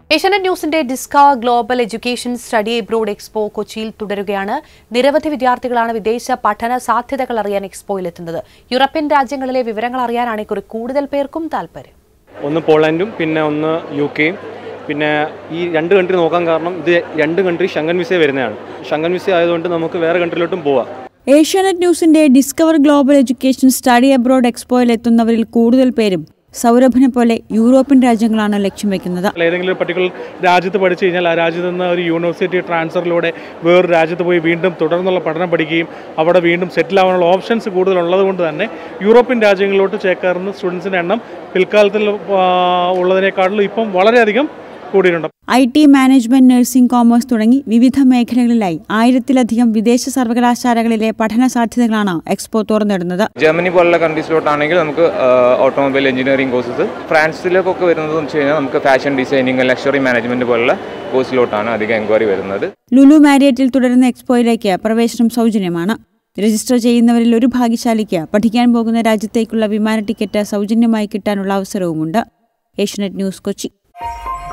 ഏഷ്യാനെറ്റ് ന്യൂസിന്റെ discover global education study abroad expo കൊച്ചിയിൽ തുടരുകയാണ് നിരവധി വിദ്യാർത്ഥികളാണ് വിദേശ പഠന സാധ്യതകൾ അറിയാൻ എക്സ്പോയിലെത്തുന്നത് യൂറോപ്യൻ രാജ്യങ്ങളിലെ വിവരങ്ങൾ അറിയാനാണ് ഇക്കുറി കൂടുതൽ പേർക്കും താല്പര്യം ഒന്ന് പോളണ്ടും പിന്നെ ഒന്ന് യു കെയും പിന്നെ ഈ രണ്ട് കൺട്രി നോക്കാൻ കാരണം ഇത് രണ്ട് കൺട്രി ഷങ്കൻ വിസ വരുന്നതാണ് ഷങ്കൻ വിസ ആയതുകൊണ്ട് നമുക്ക് വേറെ കൺട്രിയിലോട്ടും പോവാം ഏഷ്യാനെറ്റ് ന്യൂസിന്റെ discover global education study abroad എക്സ്പോയിൽ എത്തുന്നവരിൽ കൂടുതൽ പേരും സൗരഭിനെ പോലെ യൂറോപ്യൻ രാജ്യങ്ങളാണ് ലക്ഷ്യം വെക്കുന്നത് ഏതെങ്കിലും ഒരു പർട്ടിക്കുലർ രാജ്യത്ത് പഠിച്ചു കഴിഞ്ഞാൽ ആ രാജ്യത്ത് നിന്ന് ഒരു യൂണിവേഴ്സിറ്റി ട്രാൻസ്ഫറിലൂടെ വേറൊരു രാജ്യത്ത് പോയി വീണ്ടും തുടർന്നുള്ള പഠനം പഠിക്കുകയും അവിടെ വീണ്ടും സെറ്റിൽ ആവാനുള്ള ഓപ്ഷൻസ് കൂടുതലുള്ളത് കൊണ്ട് തന്നെ യൂറോപ്യൻ രാജ്യങ്ങളിലോട്ട് ചേക്കേറുന്ന സ്റ്റുഡൻസിൻ്റെ എണ്ണം പിൽക്കാലത്തിൽ ആ, ഉള്ളതിനേക്കാളും ഇപ്പം വളരെയധികം കൂടിയിട്ടുണ്ട് I T management nursing commerce തുടങ്ങി വിവിധ മേഖലകളിലായി ആയിരത്തിലധികം വിദേശ സർവകലാശാലകളിലെ പഠന സാധ്യതകളാണ് എക്സ്പോ തുറന്നിടുന്നത് ജർമ്മനി പോലുള്ള കൺട്രീസിലോട്ടാണെങ്കിൽ നമുക്ക് ഓട്ടോമൊബൈൽ എഞ്ചിനീയറിംഗ് കോഴ്സസ് ഫ്രാൻസിലേക്കൊക്കെ വരുന്നത് വെച്ച് കഴിഞ്ഞാൽ നമുക്ക് ഫാഷൻ ഡിസൈനിങ് ലക്ഷറി മാനേജ്മെന്റ് പോലുള്ള കോഴ്സിലോട്ടാണ് അധികം എൻക്വയറി വരുന്നത് ലുലു മാരിയറ്റിൽ തുടരുന്ന എക്സ്പോയിലേക്ക് പ്രവേശനം സൗജന്യമാണ് രജിസ്റ്റർ ചെയ്യുന്നവരിൽ ഒരു ഭാഗ്യശാലിക്ക് പഠിക്കാൻ പോകുന്ന രാജ്യത്തേക്കുള്ള വിമാന ടിക്കറ്റ് സൗജന്യമായി കിട്ടാനുള്ള അവസരവുമുണ്ട് ഏഷ്യനെറ്റ് ന്യൂസ് കൊച്ചി